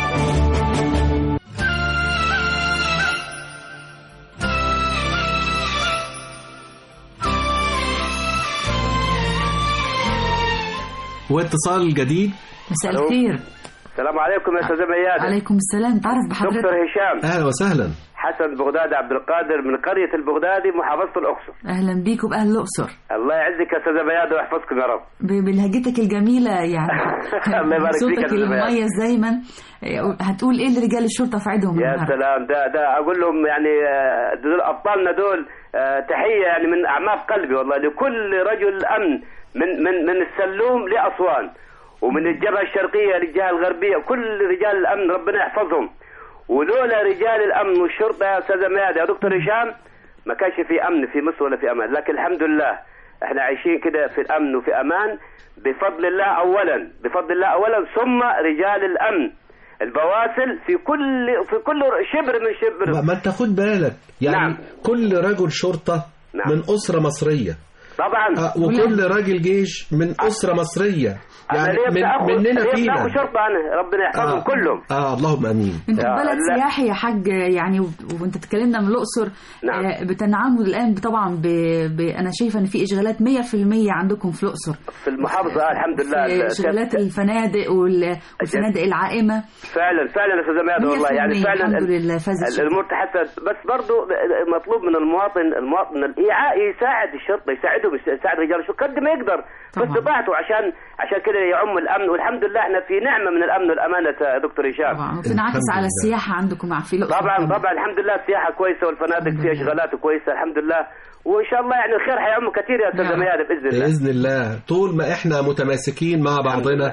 واتصال جديد مساء ألو. الخير السلام عليكم يا استاذ ميادة عليكم السلام تعرف دكتور بحضرتك هشام اهلا وسهلا حسن بغدادي عبد القادر من قرية البغدادي محافظة الأقصر اهلا بيك وباهل الاقصر الله يعزك يا استاذ ميادة ويحفظكم يا رب ب- بلهجتك الجميله يعني الله يبارك فيك يا صوتك أستاذ ميادة. المميز دايما هتقول ايه لرجال الشرطه في عيدهم يا النهارده سلام ده ده اقول لهم يعني آه، دول ابطالنا دول آه، تحيه يعني من اعماق قلبي والله لكل رجل امن من من من السلوم لاسوان ومن الجبهه الشرقيه للجهه الغربيه كل رجال الامن ربنا يحفظهم ولولا رجال الامن والشرطه يا استاذ مياد يا دكتور هشام ما كانش في امن في مصر ولا في امان لكن الحمد لله احنا عايشين كده في الامن وفي امان بفضل الله اولا بفضل الله اولا ثم رجال الامن البواسل في كل في كل شبر من شبر ما ما انت خد بالك يعني نعم. كل رجل شرطة نعم. من أسرة مصرية طبعا آه، وكل راجل جيش من أسرة مصرية انا يعني ليه من بتاخد مننا ليه فينا بتاخد شرطه انا ربنا يحفظهم آه. كلهم اه اللهم امين انتوا يا بلد لا. سياحي يا حاج يعني و- وانت تكلمنا من الاقصر نعم. آه، بتنعموا الان طبعا ب... ب... انا شايفه ان في اشغالات 100% عندكم في الاقصر في المحافظه آه الحمد لله في اشغالات الفنادق وال... والفنادق العائمه فعلا فعلا يا استاذ ميادة والله يعني 100% فعلا الحمد ال- لله فاز ال- الشرطة. الامور تحسن بس برضو مطلوب من المواطن المواطن الايعاء يساعد الشرطه يساعدهم يساعد رجال الشرطه قد ما يقدر طبعاً. باستطاعته عشان عشان كده يعم الامن والحمد لله احنا في نعمه من الامن والامانه يا دكتور هشام طبعا وتنعكس الحمد على لله. السياحه عندكم مع في الاقصر طبعا كمان. طبعا الحمد لله السياحه كويسه والفنادق فيها اشغالات كويسه الحمد لله وان شاء الله يعني الخير حيعم كثير يا استاذ نعم. ميادة باذن الله بإذن الله طول ما احنا متماسكين مع بعضنا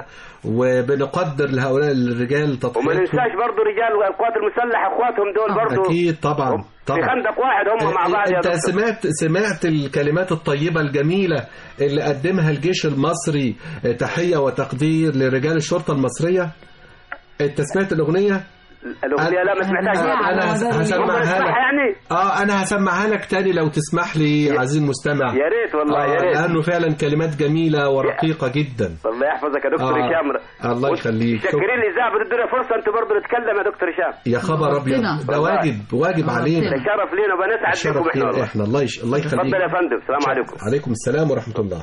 وبنقدر لهؤلاء الرجال وما تضحياتهم ننساش برضو رجال القوات المسلحه اخواتهم دول برضو أكيد طبعا في طبعا خندق واحد هم مع بعض يا انت دكتور سمعت سمعت الكلمات الطيبة الجميلة اللي قدمها الجيش المصري تحية وتقدير لرجال الشرطة المصرية انت سمعت الأغنية؟ الاغنيه لا ما سمعتهاش أنا- انا أنا- هس- هسمعها اسمعها لك يعني اه انا هسمعها لك تاني لو تسمح لي عزيزي المستمع يا ريت والله آه يا ريت لانه فعلا كلمات جميلة ورقيقة جدا الله يحفظك يا دكتور آه. هشام الله يخليك. شكرين لي اذا بتدونا فرصه انتوا برضه نتكلم يا دكتور هشام يا خبر ابيض ربنا. ده والله. واجب واجب علينا ده شرف لينا وبنسعد الشرف بكم احنا لينا والله احنا الله يش... الله يخليك تفضل يا فندم السلام عليكم عليكم السلام ورحمة الله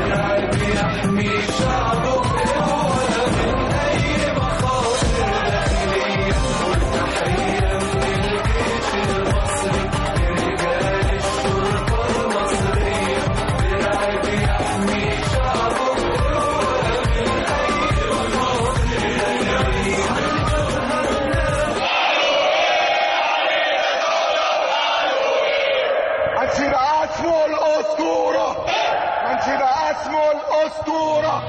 انت بقى اسمه الاسطوره انت بقى اسمه الاسطوره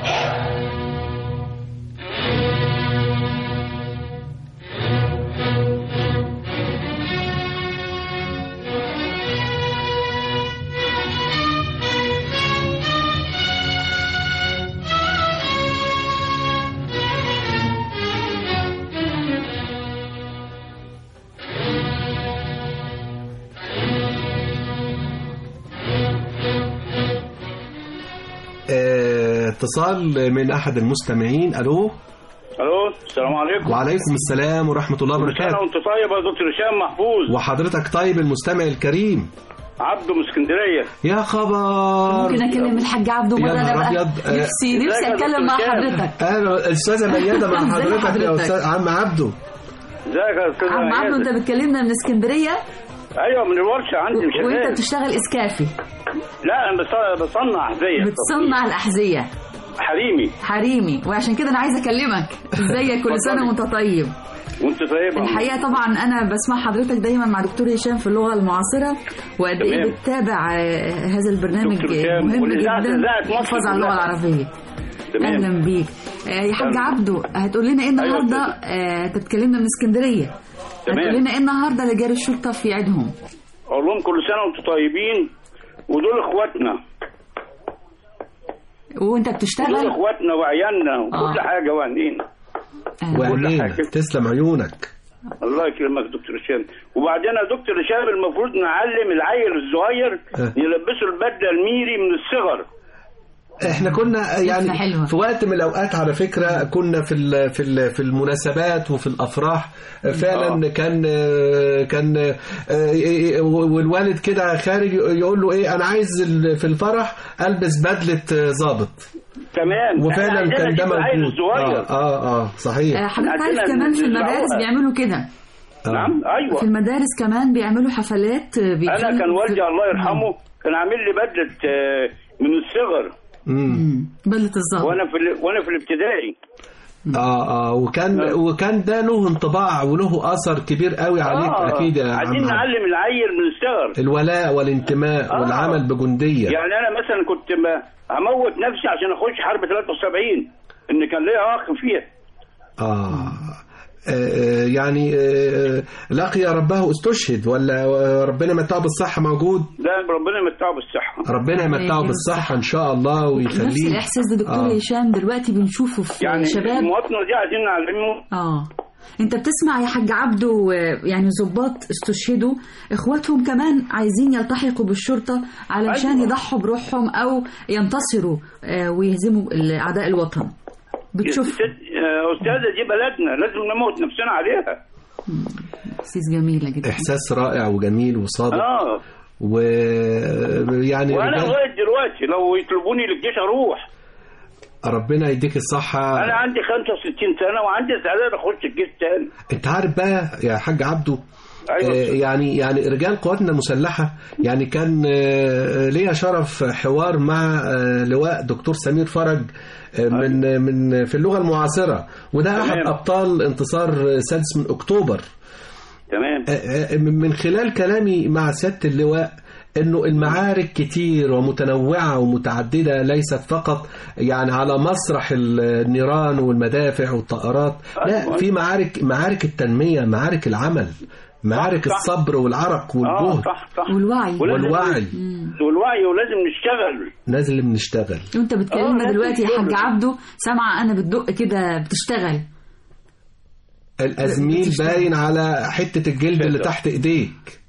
اتصال من احد المستمعين الو الو السلام عليكم وعليكم السلام ورحمه الله انا وبركاته وانت طيب يا دكتور هشام محفوظ وحضرتك طيب المستمع الكريم عبده من اسكندريه يا خبر ممكن اكلم الحاج عبده يا مره نهار انا بقى أبيض. آه، نفسي نفسي ازيك يا اتكلم مع دكتور هشام؟ حضرتك اهلا الاستاذه ميادة مع ازي حضرتك يا حضرتك؟ استاذ عم عبده ازيك يا استاذ عم عبده ميادة؟ انت بتكلمنا من اسكندريه ايوه من الورشه عندي مش وانت هناك. بتشتغل اسكافي لا انا بص- بصنع احذيه بتصنع الاحذيه حريمي حريمي وعشان كده انا عايزه اكلمك ازيك كل سنه وانت طيب وانت طيب الحقيقه طبعا انا بسمع حضرتك دايما مع دكتور هشام في اللغه المعاصره وقد ايه تمام. بتتابع آه، هذا البرنامج دكتور هشام، مهم والإذاعة- جدا إذاعة مصر الحفاظ على اللغه كلها. العربيه تمام. اهلا بيك آه، يا حاج تمام. عبده هتقول لنا ايه النهارده أيوة. آه، انت بتكلمنا من اسكندريه تمام. هتقول لنا ايه النهارده لرجال الشرطه في عيدهم اقول لهم كل سنه وانتم طيبين ودول اخواتنا وانت دول بتشتغل اخواتنا وعيالنا وكل آه. حاجه واهلين آه. وعينينا حاجة. تسلم عيونك الله يكرمك دكتور هشام وبعدين يا دكتور هشام المفروض نعلم العيل الصغير أه. يلبسه البدله الميري من الصغر احنا كنا يعني حلوة. في وقت من الاوقات على فكره كنا في ال في ال في المناسبات وفي الافراح فعلا آه. كان كان آه، والوالد كده خارج يقول له ايه انا عايز ال- في الفرح البس بدله ضابط تمام وفعلا إحنا كان عايزين ده نجيب العيل موجود الصغير اه اه, آه صحيح آه، حضرتك عندنا عارف كمان في الزعوقة. المدارس بيعملوا كده آه. نعم ايوه في المدارس كمان بيعملوا حفلات آه، انا بيتكلموا كان في- والدي الله يرحمه كان عامل لي بدله آه، من الصغر مم. مم. بدلة الظهر وانا في ال- وانا في الابتدائي اه اه وكان وكان ده له انطباع وله اثر كبير قوي عليك آه، اكيد يا عايزين عم عبد. نعلم العيل من الصغر الولاء والانتماء آه. والعمل بجنديه يعني انا مثلا كنت ما هموت نفسي عشان اخش حرب 73 ان كان ليا اخ فيها آه آه، يعني آه، لقي ربه استشهد ولا ربنا يمتعه بالصحة موجود ده ربنا يمتعه بالصحه ربنا يمتعه يديله بالصحة إن شاء الله نفس ويخليه الإحساس ده دكتور آه. هشام دلوقتي بنشوفه في يعني شباب المواطنه دي عايزين نعلمه اه انت بتسمع يا حاج عبده آه، يعني ضباط استشهدوا اخواتهم كمان عايزين يلتحقوا بالشرطة علشان أيوة. يضحوا بروحهم او ينتصروا آه، ويهزموا اعداء الوطن بتشوف ست- آه، استاذه دي بلدنا لازم نموت نفسنا عليها احساس جميلة جدا إحساس رائع وجميل وصادق اه ويعني وانا لغايه دلوقتي لو يطلبوني للجيش اروح ربنا يديك الصحة انا عندي 65 سنه وعندي استعداد اخش الجيش تاني أنت عارف بقى يا حاج عبده ايوه آه، يعني يعني رجال قواتنا المسلحة يعني كان آه، ليا شرف حوار مع آه، لواء دكتور سمير فرج آه، من من في اللغة المعاصرة وده أحد تمام. أبطال انتصار سادس من أكتوبر تمام آه، آه، من خلال كلامي مع سيادة اللواء انه المعارك كتير ومتنوعة ومتعددة ليست فقط يعني على مسرح النيران والمدافع والطائرات لا أيوة. في معارك معارك التنمية معارك العمل معارك صح. الصبر والعرق اه والجهد صح صح والوعي ولازم- والوعي والوعي ولازم نشتغل لازم نشتغل وانت بتكلمنا آه، دلوقتي يا لازم حاج شغل. عبده سامعة انا بتدق كده بتشتغل الازميل بتشتغل. باين على حتة الجلد اللي تحت ايديك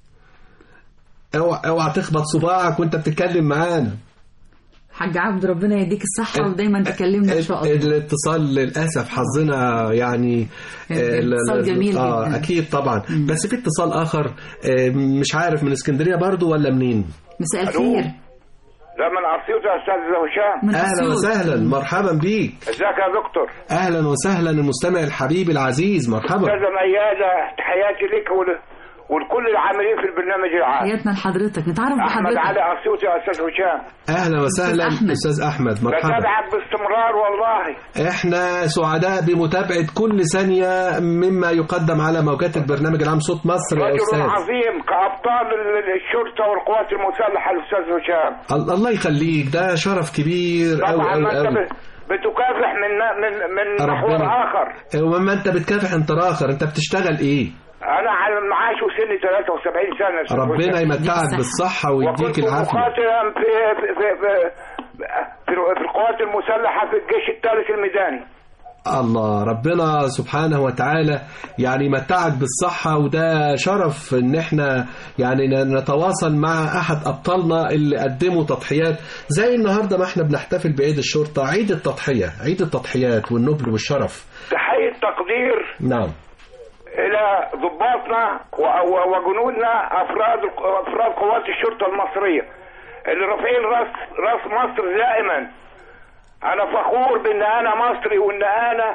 اوعى اوعى تخبط صباعك وانت بتتكلم معانا حاج عبد ربنا يديك الصحة ودايما تكلمنا ان شاء الله الاتصال للاسف حظنا يعني كان آه، اتصال لا- لا- جميل اه جدا. اكيد طبعا بس في اتصال اخر آه، مش عارف من اسكندريه برضو ولا منين مساء الخير ده من اسيوط يا استاذ هشام من اهلا أسيوط. وسهلا مرحبا بيك ازيك يا دكتور اهلا وسهلا المستمع الحبيب العزيز مرحبا استاذه مياده تحياتي لك ول... ولكل العاملين في البرنامج العام حياتنا لحضرتك نتعرف احمد بحضرتك علي اسيوط يا استاذ هشام اهلا وسهلا أستاذ أحمد. استاذ احمد مرحبا بتابعك باستمرار والله احنا سعداء بمتابعه كل ثانيه مما يقدم على موجات البرنامج العام صوت مصر يا رجل استاذ عظيم كابطال ال- الشرطه والقوات المسلحه الاستاذ هشام ال- الله يخليك ده شرف كبير أوي طبعا أوي ما انت أوي. ب- بتكافح من من من محور ربنا اخر وما انت بتكافح انت راخر انت بتشتغل ايه انا على المعاش وسني 73 سنه يا أستاذ ربنا هشام. يمتعك الصحة. بالصحة ويديك وكنت العافية مقاتلا في في في, في, في, في القوات المسلحه في الجيش الثالث الميداني الله ربنا سبحانه وتعالى يعني متعك بالصحة وده شرف ان احنا يعني ن- نتواصل مع احد ابطالنا اللي قدموا تضحيات زي النهاردة ما احنا بنحتفل بعيد الشرطة عيد التضحية عيد التضحيات والنبل والشرف تحية تقدير نعم الى ضباطنا و- و- وجنودنا افراد افراد قوات الشرطه المصريه اللي رافعين راس راس مصر دائما انا فخور بان انا مصري وان انا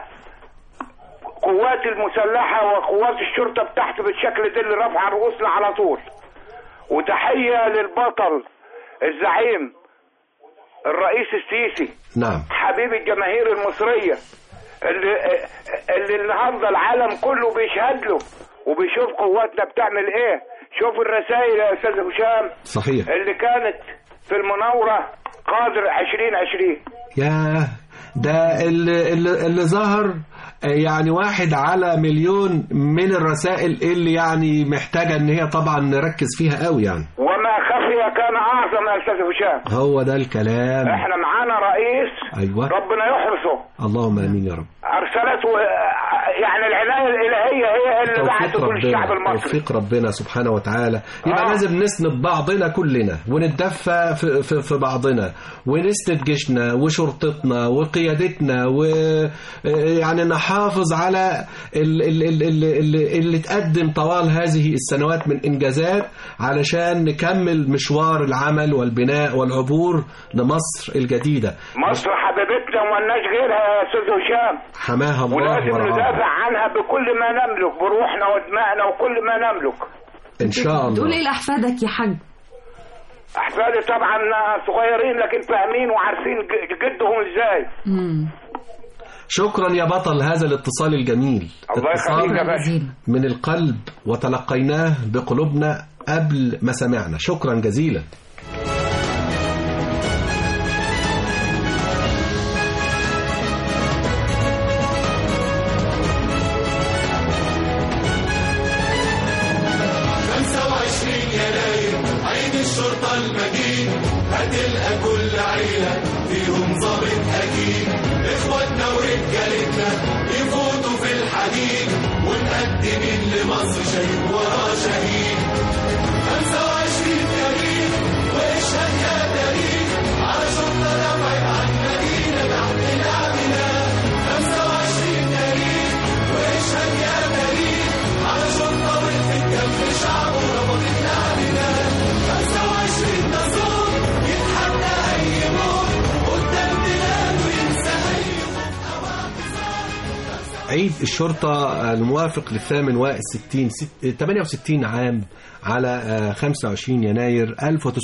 قواتي المسلحه وقوات الشرطه بتاعتي بالشكل ده اللي رافعه رؤوسنا على طول وتحيه للبطل الزعيم الرئيس السيسي نعم حبيب الجماهير المصرية اللي, اللي النهاردة العالم كله بيشهد له وبيشوف قواتنا بتعمل ايه شوف الرسائل يا استاذ هشام صحيح اللي كانت في المناورة قادر 2020 ياه ده اللي, اللي, اللي ظهر آه، يعني واحد على مليون من الرسائل اللي يعني محتاجة ان هي طبعا نركز فيها قوي يعني وما خفي كان اعظم يا استاذ هشام هو ده الكلام احنا معانا رئيس ايوه ربنا يحرسه اللهم امين يا رب ارسلته يعني العناية الالهية هي اللي بعثت توفيق كل الشعب ربنا المصري توفيق ربنا سبحانه وتعالى يبقى آه. لازم نسند بعضنا كلنا ونتدفى في, في, في بعضنا ونسند جيشنا وشرطتنا وقيادتنا ويعني نحافظ على اللي, اللي, اللي, اللي تقدم طوال هذه السنوات من إنجازات علشان نكمل مشوار العمل والبناء والعبور لمصر الجديدة مصر حبيبتنا ومالناش غيرها يا استاذ هشام حماها الله ولازم ورعاها ندافع عنها بكل ما نملك بروحنا ودمائنا وكل ما نملك إن شاء تقول الله ايه لاحفادك يا حاج احفادي طبعا صغيرين لكن فاهمين وعارفين ج- جدهم ازاي مم. شكرا يا بطل هذا الاتصال الجميل الله اتصال يخليك يا باشا جزيلا من القلب وتلقيناه بقلوبنا قبل ما سمعنا شكرا جزيلا عيد الشرطة الموافق للثامن والستين ست- 68 عام على آه، 25 يناير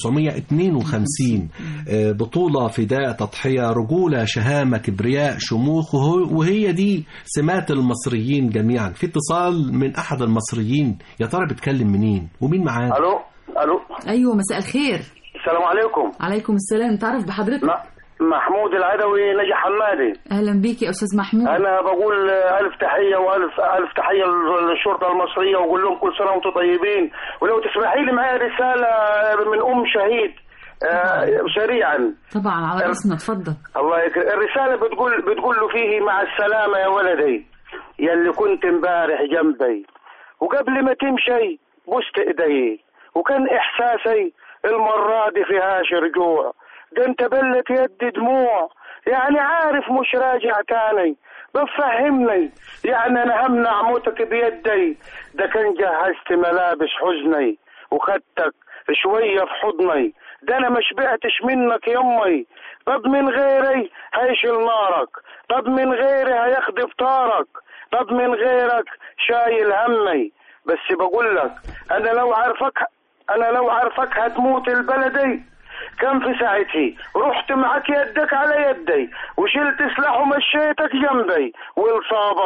1952 آه، بطولة فداء تضحية رجولة شهامة كبرياء شموخ وهو- وهي دي سمات المصريين جميعا في اتصال من أحد المصريين يا ترى بيتكلم منين ومين معاه الو الو ايوه مساء الخير السلام عليكم عليكم السلام تعرف بحضرتك م- محمود العدوي نجي حمادي اهلا بيك يا استاذ محمود انا بقول الف تحيه والف الف تحيه للشرطه المصريه واقول لهم كل سنه وانتم طيبين ولو تسمحي لي معايا رساله من ام شهيد آه، سريعا طبعا على راسنا اتفضل الله يكرم الرساله بتقول بتقول له فيه مع السلامه يا ولدي يا اللي كنت امبارح جنبي وقبل ما تمشي بوست ايدي وكان احساسي المره دي فيهاش رجوع ده انت بلت يدي دموع يعني عارف مش راجع تاني بفهمني يعني انا همنع موتك بيدي ده كان جهزت ملابس حزني وخدتك شوية في حضني ده انا ما شبعتش منك يمي طب من غيري هيشيل نارك طب من غيري هياخد فطارك طب من غيرك شايل همي بس بقول لك انا لو عارفك انا لو عارفك هتموت البلدي كان في ساعتي رحت معاك يدك على يدي وشلت سلاح ومشيتك جنبي ولصابك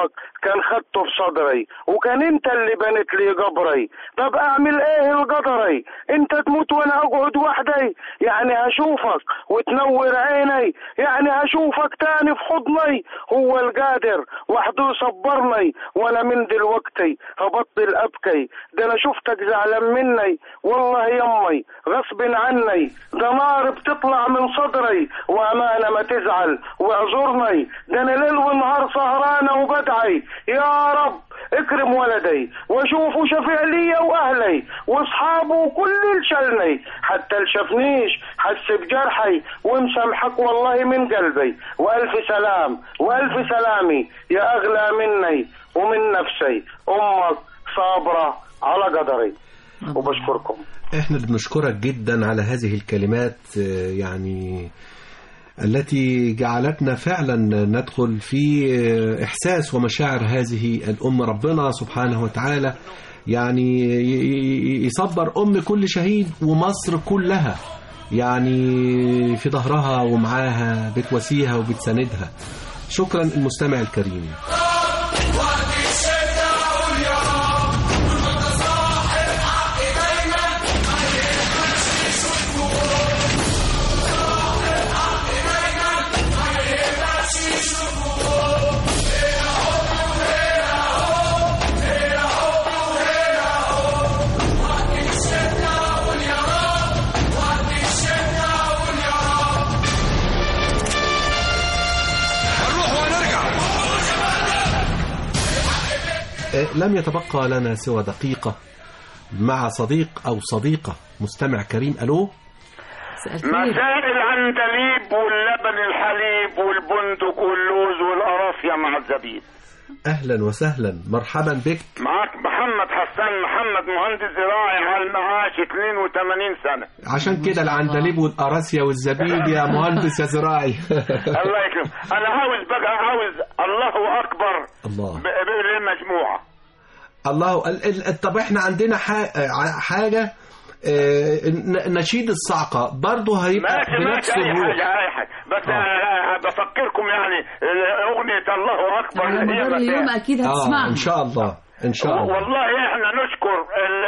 كان خدته في صدري وكان انت اللي بنت لي قبري طب اعمل ايه القدري انت تموت وانا اقعد وحدي يعني هشوفك وتنور عيني يعني هشوفك تاني في حضني هو القادر وحده يصبرني وانا من دلوقتي هبطل ابكي ده انا شفتك زعلان مني والله يمي غصب عني ده نار بتطلع من صدري وامانه ما تزعل واعذرني ده انا ليل ونهار سهرانه وبدعي يا رب اكرم ولدي واشوفه شفيع لي واهلي واصحابه وكل الشلني حتى الشفنيش حس بجرحي ومسامحك والله من قلبي والف سلام والف سلامي يا اغلى مني ومن نفسي امك صابره على قدري وبشكركم احنا اللي بنشكرك جدا على هذه الكلمات آه، يعني التي جعلتنا فعلا ندخل في آه، احساس ومشاعر هذه الام ربنا سبحانه وتعالى يعني ي- ي- يصبر ام كل شهيد ومصر كلها يعني في ظهرها ومعاها بتواسيها وبتساندها شكرا المستمع الكريم آه، لم يتبقى لنا سوى دقيقة مع صديق أو صديقة مستمع كريم ألو مساء العندليب واللبن الحليب والبندق واللوز والقرافية مع الزبيب أهلا وسهلا مرحبا بك معاك محمد حسان محمد مهندس زراعي على المعاش 82 سنة عشان كده العندليب والقراسية والزبيب يا مهندس يا زراعي الله يكرم أنا عاوز بقى عاوز الله أكبر الله ب- ب- للمجموعة الله ال- ال- طب احنا عندنا ح- ع- حاجة آه، ن- نشيد الصعقة برضه هيبقى ماشي بنفس ماشي أي الروح حاجة أي حاجة بس أنا بفكركم يعني أغنية الله أكبر على اللي هي مدار اليوم بتاع- أكيد اه هتسمعها ان شاء الله ان شاء الله والله احنا نشكر ال-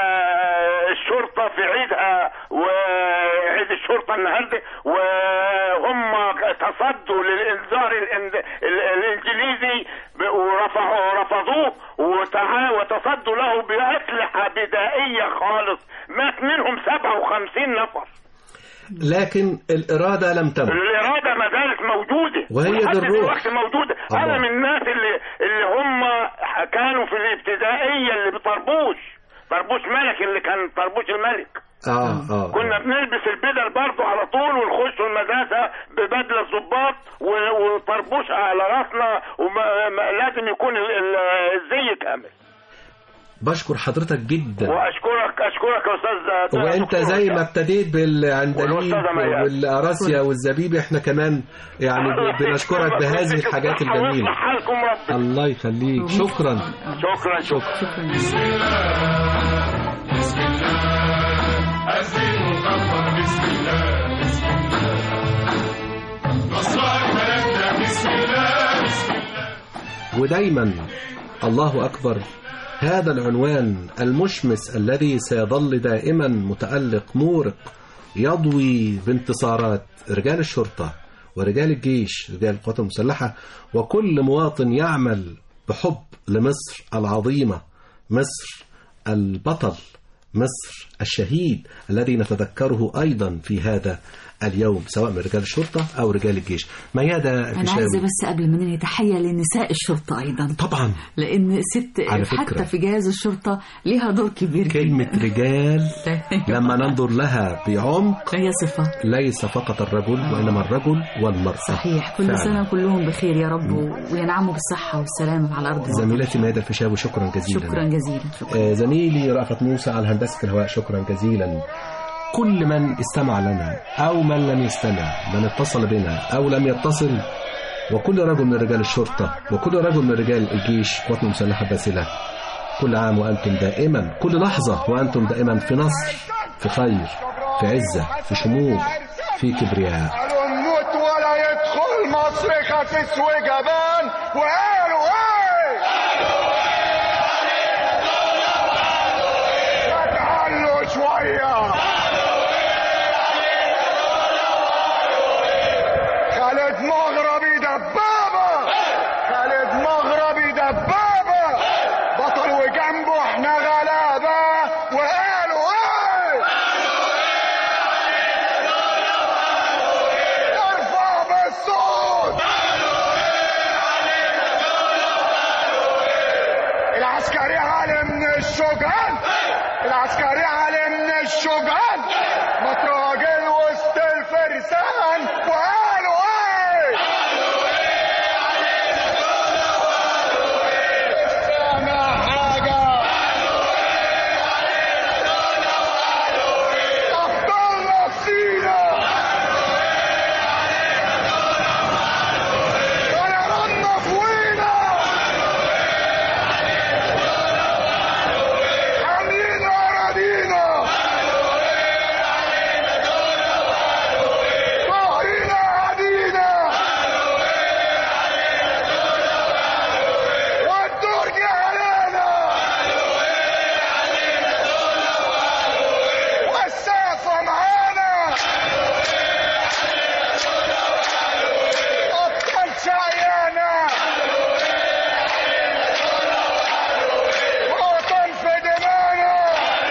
الشرطة في عيدها وعيد الشرطة النهاردة وهم تصدوا للإنذار الإن- ال- الإنجليزي ب- ورفعوا رفضوه وتعا- وتصدوا له بأسلحة بدائية خالص مات منهم 57 نفر لكن الإرادة لم تمت الإرادة ما زالت موجودة وهي ولحد دي الروح. دلوقتي موجودة الله. أنا من الناس اللي اللي هم كانوا في الابتدائية اللي بطربوش طربوش ملك اللي كان طربوش الملك اه اه كنا بنلبس البدل برضه على طول ونخش المدرسة ببدلة ظباط و- وطربوش على راسنا ولازم يكون ال- ال- الزي كامل بشكر حضرتك جدا واشكرك اشكرك يا استاذ وانت دكتور زي ما أسامة. ابتديت بالعندليب والأستاذة ميادة. والقراسيا والزبيب احنا كمان يعني ب- بنشكرك بهذه الحاجات الجميلة حالكم ربنا الله يخليك شكرا شكرا شكرا ودايما الله أكبر هذا العنوان المشمس الذي سيظل دائما متألق مورق يضوي بانتصارات رجال الشرطة ورجال الجيش رجال القوات المسلحة وكل مواطن يعمل بحب لمصر العظيمة مصر البطل مصر الشهيد الذي نتذكره أيضا في هذا اليوم سواء من رجال الشرطة أو رجال الجيش ميادة أنا فيشاوي. عايزة بس قبل ما ننهي تحية لنساء الشرطة أيضا طبعا لأن الست على فكرة. حتى في جهاز الشرطة ليها دور كبير كلمة رجال لما ننظر لها بعمق هي صفة ليس فقط الرجل وإنما الرجل والمرأة صحيح كل فعلا. سنة كلهم بخير يا رب و- وينعموا بالصحة والسلامة على أرض الوطن. زميلتي ميادة الفيشاوي شكرا جزيلا شكرا جزيلا آه، زميلي رأفت موسى على هندسة الهواء شكرا جزيلا كل من استمع لنا أو من لم يستمع من اتصل بنا أو لم يتصل وكل رجل من رجال الشرطة وكل رجل من رجال الجيش قوات المسلحة الباسلة كل عام وأنتم دائما كل لحظة وأنتم دائما في نصر في خير في عزة في شموخ في كبرياء قالوا نموت ولا يدخل مصر خسيس وجبان وقالوا ايه العسكري علمنا الشجعان متراجل وسط الفرسان وقالوا ايه سامع حاجة أبطالنا في سينا طيراننا في وينا حاملين أراضينا ظاهرين أعادينا والدور جه علينا والسقف معانا أبطال شقيانة وطن في دمانا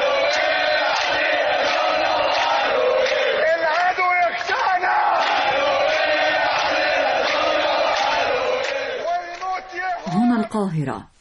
العدو يخشعنا هنا القاهرة